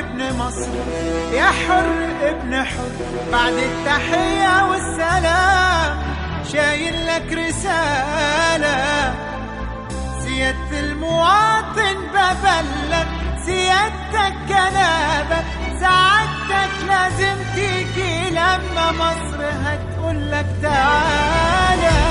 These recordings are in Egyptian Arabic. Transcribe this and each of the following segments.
ابن مصر يا حر ابن حر بعد التحية والسلام شايل لك رسالة سيادة المواطن ببلغ سيادتك جنابك سعادتك لازم تيجي لما مصر هتقول لك تعالى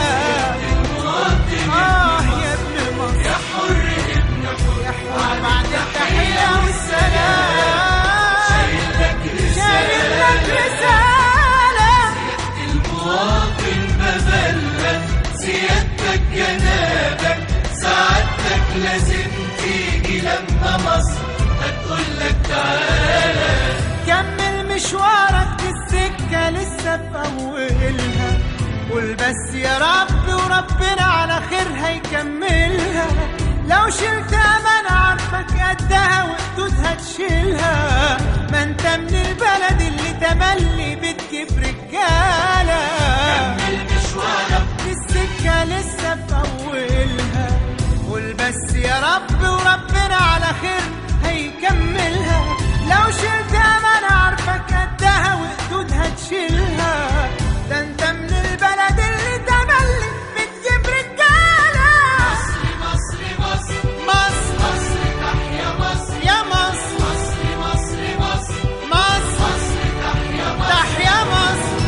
آه يا ابن مصر يا حر ابن حر يا حر بعد التحية والسلام شايل لك رسالة شايل لك رسالة المواطن ببلغ سيادتك جنابك سعادتك لازم تيجي لما مصر هتقولك تعالى كمل مشوارك في السكة لسه في أولها قول بس يا رب وربنا على خير هيكملها لو شلت أمانة عارفك قدها وقدودها تشيلها ما انت من البلد اللي تملي بتجيب رجالة كمل مشوارك في السكة لسه في أولها قول بس يا رب وربنا على خير هيكملها لو شلت أمانة عارفك قدها وقدودها تشيلها ده انت من البلد اللي تملي بتجيب رجالة مصر مصر مصر مصر مصر تحيا مصر يا مصر مصر مصر مصر مصر مصر تحيا مصر تحيا مصر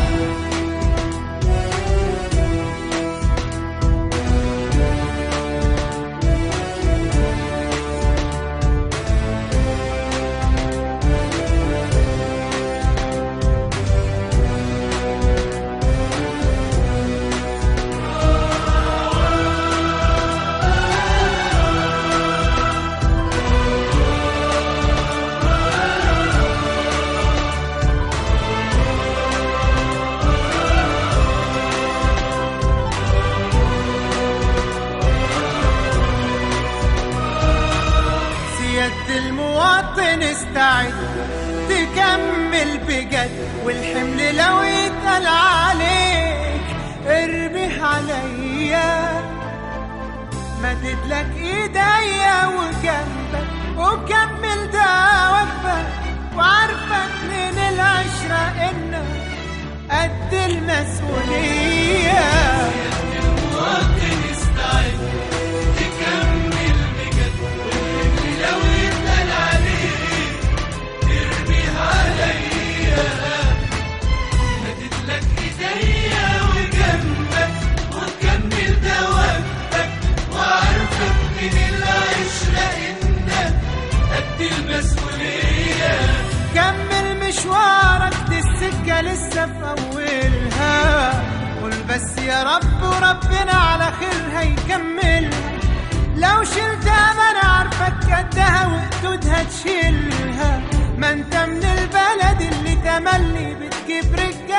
سيادة المواطن استعد تكمل بجد والحمل لو يتقل عليك ارميه عليا مدد لك ايديا وجنبك وكمل ده وجبك وعارفك من العشرة انك قد المسؤولية المواطن استعد تكمل بجد والحمل لو يتقل عليك ارميه عليا مدد لك ايديا وجنبك وكمل دوامتك وعارفك من العشرة انك قد المسؤولية كمل مشوارك دي السكة لسه في أولها قول بس يا رب وربنا على خير هيكمل لو شلت أمانة عارفك قدها وقدودها تشيلها ما انت من البلد اللي تملي بتجيب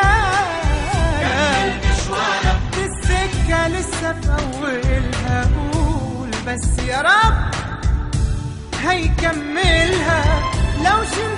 رجالة مشوارك دي السكة لسه في أولها قول بس يا رب هيكملها لو شلت